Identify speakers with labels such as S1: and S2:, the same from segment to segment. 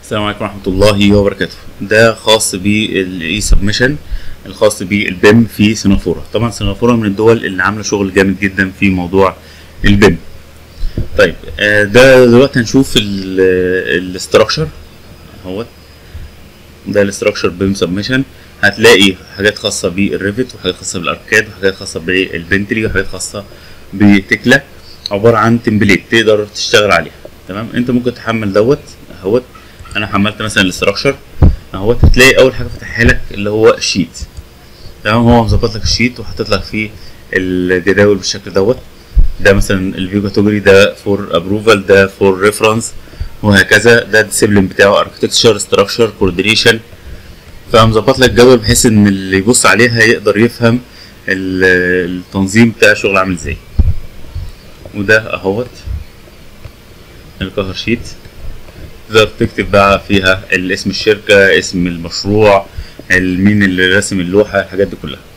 S1: السلام عليكم ورحمة الله وبركاته ده خاص بالاي سبمشن الخاص بالبيم في سنغافورة طبعا سنغافورة من الدول اللي عاملة شغل جامد جدا في موضوع البيم طيب آه، ده دلوقتي هنشوف الاستراكشر اهوت ده الاستراكشر بيم سبمشن هتلاقي حاجات خاصة بالريفت وحاجات خاصة بالاركاد وحاجات خاصة بالبنتلي وحاجات خاصة بتكلا عبارة عن تمبليت تقدر تشتغل عليها تمام انت ممكن تحمل دوت اهوت انا حملت مثلا الاستراكشر اهوت هتلاقي اول حاجه فاتحها لك اللي هو الشيت تمام هو مظبط لك الشيت وحاطط لك فيه الجداول بالشكل دوت ده مثلا الفيو كاتيجوري ده فور ابروفال ده فور ريفرنس وهكذا ده الديسيبلين بتاعه اركتكتشر ستراكشر كوردينيشن فمظبط لك جدول بحيث ان اللي يبص عليها يقدر يفهم ال- التنظيم بتاع الشغل عامل ازاي وده اهوت الكفر شيت تقدر تكتب بقى فيها الاسم الشركة اسم المشروع ال- مين اللي راسم اللوحة الحاجات دي كلها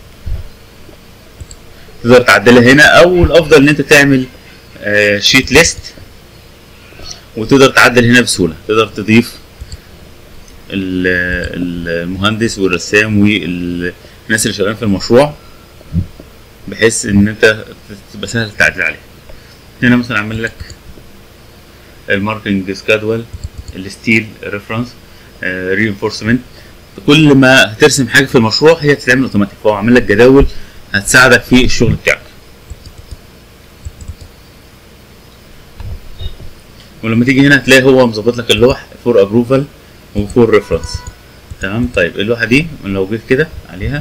S1: تقدر تعدلها هنا او الافضل ان انت تعمل آه، شيت ليست وتقدر تعدل هنا بسهولة تقدر تضيف ال- المهندس والرسام والناس اللي شغالين في المشروع بحيث ان انت تبقى سهل التعديل عليها هنا مثلا اعمل لك الماركتنج سكادول الستيل ريفرنس رينفورسمنت كل ما هترسم حاجه في المشروع هي تتعمل اوتوماتيك فهو عامل لك جداول هتساعدك في الشغل بتاعك ولما تيجي هنا هتلاقي هو مظبط لك اللوح فور ابروفال وفور ريفرنس تمام طيب اللوحه دي لو جيت كده عليها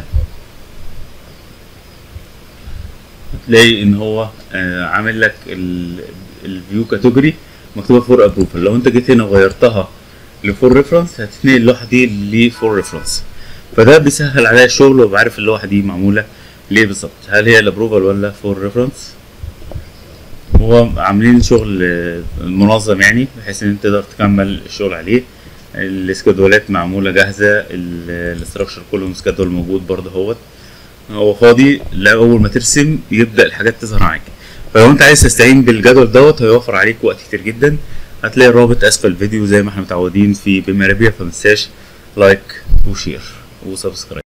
S1: هتلاقي ان هو آه، عامل لك الفيو كاتيجوري مكتوبه فور ابروفال لو انت جيت هنا وغيرتها لفور ريفرنس هتتنقل اللوحه دي لفور ريفرنس فده بيسهل عليا الشغل وبعرف اللوحه دي معموله ليه بالظبط هل هي الابروفال ولا فور ريفرنس هو عاملين شغل آه، منظم يعني بحيث ان انت تقدر تكمل الشغل عليه السكادولات معموله جاهزه الاستراكشر كله سكادول موجود برضه اهوت هو فاضي لا اول ما ترسم يبدا الحاجات تظهر معاك فلو انت عايز تستعين بالجدول دوت هيوفر عليك وقت كتير جدا هتلاقي الرابط اسفل الفيديو زي ما احنا متعودين في بما ربيع فمتنساش لايك وشير وسبسكرايب